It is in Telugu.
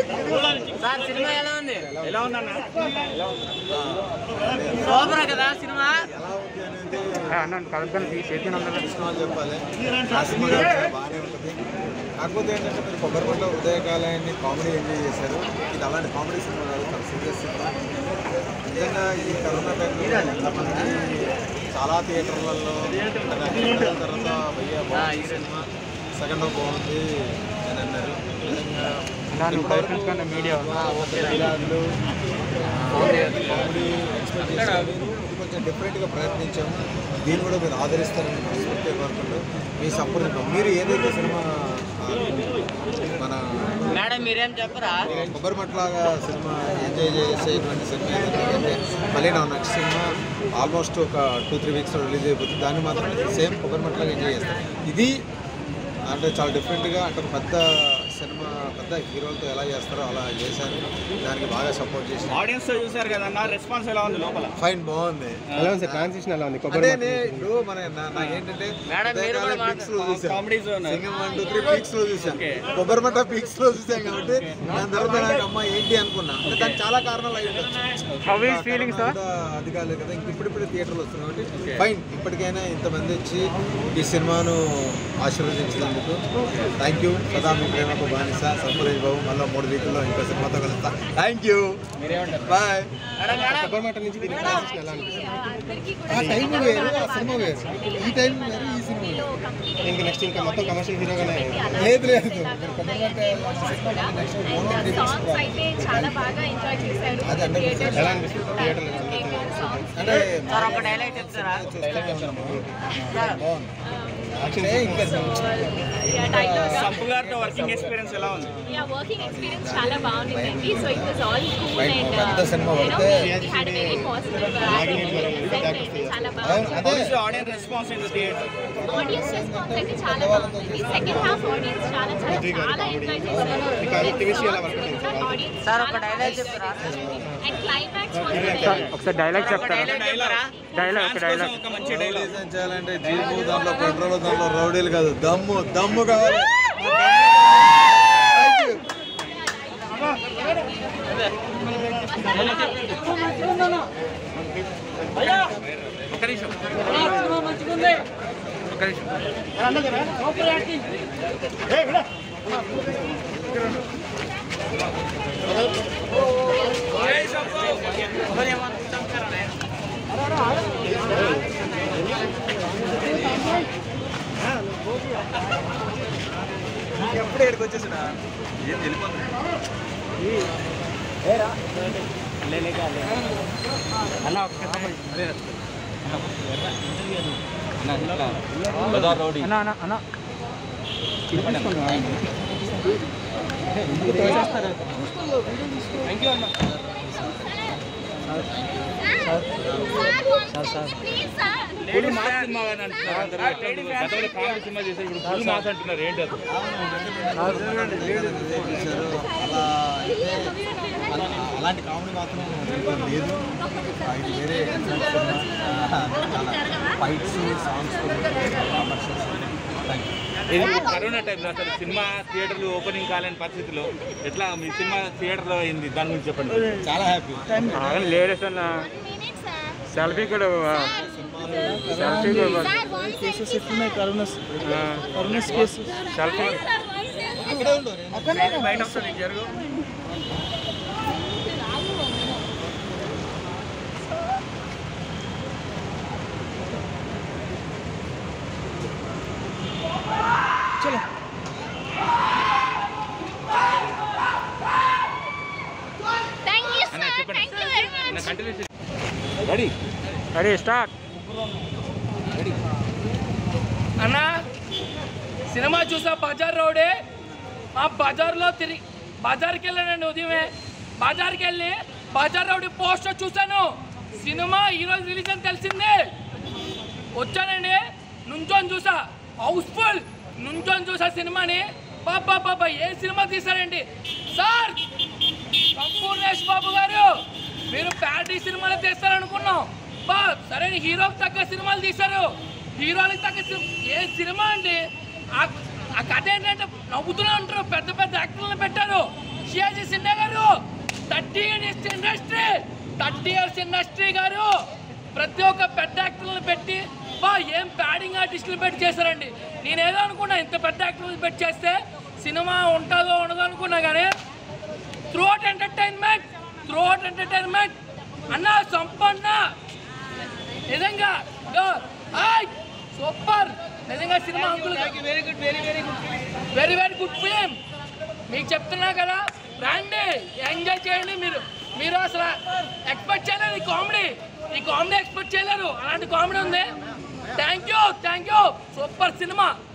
సార్ సినిమా ఎలా ఉంది ఎలా ఉందన్న సూపర్ కదా సినిమా సినిమా చెప్పాలి ఆ సినిమా కాబట్టి బాగానే ఉంటుంది కాకపోతే ఏంటంటే మీరు కొబ్బరిమంట ఉదయకాలాన్ని కామెడీ ఎంజాయ్ చేశారు ఇది అలాంటి కామెడీ సినిమా కాదు చాలా సీరియస్ సినిమా నిజంగా ఈ కరోనా టైంలో ఎంతమంది చాలా థియేటర్లలో తర్వాత భయ్యా బాగుంది సినిమా సెకండ్ హాఫ్ బాగుంది అని అన్నారు నిజంగా మీడియా డైలాగులు కామెడీ ఎక్స్పెక్ట్ చేశారు ఇది కొంచెం డిఫరెంట్గా ప్రయత్నించాము దీన్ని కూడా మీరు ఆదరిస్తారని మనస్ఫూర్తిగా కోరుకుంటూ మీ సపోర్ట్ మీరు ఏదైతే సినిమా ఆ, మన మేడం మీరేం చెప్పరా కొబ్బరిమట్లాగా సినిమా ఎంజాయ్ చేసేటువంటి సినిమా ఏంటంటే మళ్ళీ నా నెక్స్ట్ సినిమా ఆల్మోస్ట్ ఒక టూ త్రీ వీక్స్లో రిలీజ్ అయిపోతుంది దాన్ని మాత్రం సేమ్ కొబ్బరిమట్లాగా ఎంజాయ్ చేస్తాను ఇది అంటే చాలా డిఫరెంట్గా అంటే ఒక పెద్ద సినిమా పెద్ద హీరోలతో ఎలా చేస్తారో అలా చేశారు దానికి బాగా సపోర్ట్ చేసి ఆడియన్స్ తో చూసారు కదా నా రెస్పాన్స్ ఎలా ఉంది లోపల ఫైన్ బాగుంది ఎలా ఉంది సార్ ట్రాన్సిషన్ ఎలా ఉంది అంటే నే- ఇప్పుడు మన నా- నాకేంటంటే మేడం, మీరు కూడా పీక్స్ లో చూసాం comedy zone Singam one two three peaks లో చూసాం కొబ్బరిమట్ట పీక్స్ లో చూసాం కాబట్టి దాని తర్వాత నాకు అమ్మ ఏంటి అనుకున్నా అంటే దానికి చాలా కారణాలు అయి ఉండొచ్చు ఫీలింగ్స్ అది కాలేదు కదా ఇంక ఇప్పుడు ఇప్పుడు థియేటర్లు వస్తున్నాయి కాబట్టి ఫైన్ ఇప్పటికైనా ఇంతమంది వచ్చి ఈ సినిమాను ఆశీర్వదించినందుకు థ్యాంక్ యూ సదా మీ ప్రేమకు బానిస సర్పరేజ్ బాబు మళ్ళీ మూడు వీకుల్లో ఇంకో సినిమాతో కలుస్తా థ్యాంక్ యూ బాయ్ కొబ్బరిమట్ట నుంచి దీని ట్రాన్సిషన్ ఎలా అనిపిస్తుంది ఆ టైం వేరు ఆ సినిమా వేరు ఈ టైం వేరు ఈ సినిమా వేరు ఇంకా నెక్స్ట్ ఇంకా మొత్తం కమర్షియల్ హీరోగానే లేదు లేదు సాంగ్స్ అయితే చాలా బాగా ఎంజాయ్ చేశారు అది అంటే థియేటర్ ఎలా అనిపిస్తుంది థియేటర్లో సాంగ్స్ అంటే సార్ ఒక డైలాగ్ చెప్తారా అంటే ఇంకా డైలాగ్ సంపు గారితో వర్కింగ్ ఎక్స్పీరియన్స్ ఎలా ఉంది యా వర్కింగ్ ఎక్స్పీరియన్స్ చాలా బాగుండిందండి so it was all cool Right, and పెద్ద సినిమా పడితే హ్యాడ్ వెరీ పాజిటివ్ చాలా అవును, బాగుంది అదే audience response in the theatre audience response అయితే చాలా బాగుంది సెకండ్ హాఫ్ ఆడియన్స్ చాలా చాలా చాలా ఎంజాయ్ చేశారు కెమిస్ట్రీ ఎలా వర్క్ అయింది ఆడియన్స్ సార్ ఒక డైలాగ్ చెప్తారా అండ్ క్లైమాక్స్ ఒకసారి డైలాగ్ ఒక డైలాగ్ చెప్తారా డైలాగ్ డైలాగ్ ఒక మంచి డైలాగ్ రిలీజ్ చేయాలంటే జీపు దాంట్లో పెట్రోల్ దాంట్లో రౌడీలు కాదు దమ్ము దమ్ము కావాలి Thank you. ఒక నిమిషం ఒక నిమిషం ఎప్పుడు ఇక్కడికి వచ్చేసినా ఏం వెళ్ళిపోతుంది ప్లీజ్ సార్ లేడీ మాస్ సినిమా అని అంటున్నారు అందరూ గతంలో కామెడీ సినిమా చేశారు ఇప్పుడు ఫుల్ మాస్ అంటున్నారు ఏంటి అసలు చేశారు అలా అయితే అలా- అలాంటి కామెడీ మాత్రం దీంట్లో లేదు ఆ, ఇది వేరే ఫైట్స్ సాంగ్స్ థ్యాంక్ యూ ఇది కరోనా టైంలో అసలు సినిమా థియేటర్లు ఓపెనింగ్ కాలేని పరిస్థితిలో ఎట్లా మీ సినిమా థియేటర్లో అయింది దాని గురించి చెప్పండి చాలా హ్యాపీ లేడీస్ అన్న సెల్ఫీ కూడా సెల్ఫీ కూడా కేసెస్ ఎట్లున్నాయి కరోనా సెల్ఫీ అక్కడే ఉండు బయట వస్తుంది జరుగు థ్యాంక్ యూ అన్న సార్ చెప్పండి థ్యాంక్ యూ వెరీ అన్న much continue ready ready start అన్నా సినిమా చూసా బజార్ రోడే ఆ బజార్లో తిరిగి బజార్కి వెళ్ళానండి ఉదయమే బజార్కి వెళ్ళి బజార్ రోడ్ పోస్టర్ చూశాను సినిమా ఈరోజు రిలీజ్ అని తెలిసిందే వచ్చానండి నుంచొని చూసా హౌస్ఫుల్ నుంచొని చూసా సినిమాని బాబా బాబా ఏ సినిమా తీశారండి సార్ సంపూర్ణేష్ బాబు గారు మీరు ప్యారడీ సినిమాలు తీస్తారనుకున్నాం బా సరే హీరోకి తగ్గ సినిమాలు తీశారు హీరోలకు తగ్గ సినిమా ఏ సినిమా అండి ఆ ఆ కథ ఏంటంటే నవ్వుతూనే ఉంటారు పెద్ద పెద్ద యాక్టర్లను పెట్టారు Sayaji Sinha years industry thirty years industry garu ప్రతి ఒక్క పెద్ద యాక్టర్లను పెట్టి బా ఏం ప్యాడింగ్ ఆర్టిస్టులు పెట్టి చేశారండి నేనేదో అనుకున్నా ఇంత పెద్ద యాక్టర్లు పెట్టి చేస్తే సినిమా ఉంటుందో ఉండదో అనుకున్నా కానీ త్రూఅవుట్ ఎంటర్టైన్మెంట్ త్రూఅవుట్ ఎంటర్టైన్మెంట్ అన్న సంపన్న నిజంగా సూపర్ నిజంగా సినిమా uncle very good very very good very very good film మీకు చెప్తున్నా కదా రండి ఎంజాయ్ చేయండి మీరు మీరు అసలు ఎక్స్పెక్ట్ చేయలేరు ఈ కామెడీ ఈ కామెడీ ఎక్స్పెక్ట్ చేయలేరు అలాంటి కామెడీ ఉంది thank you thank you super cinema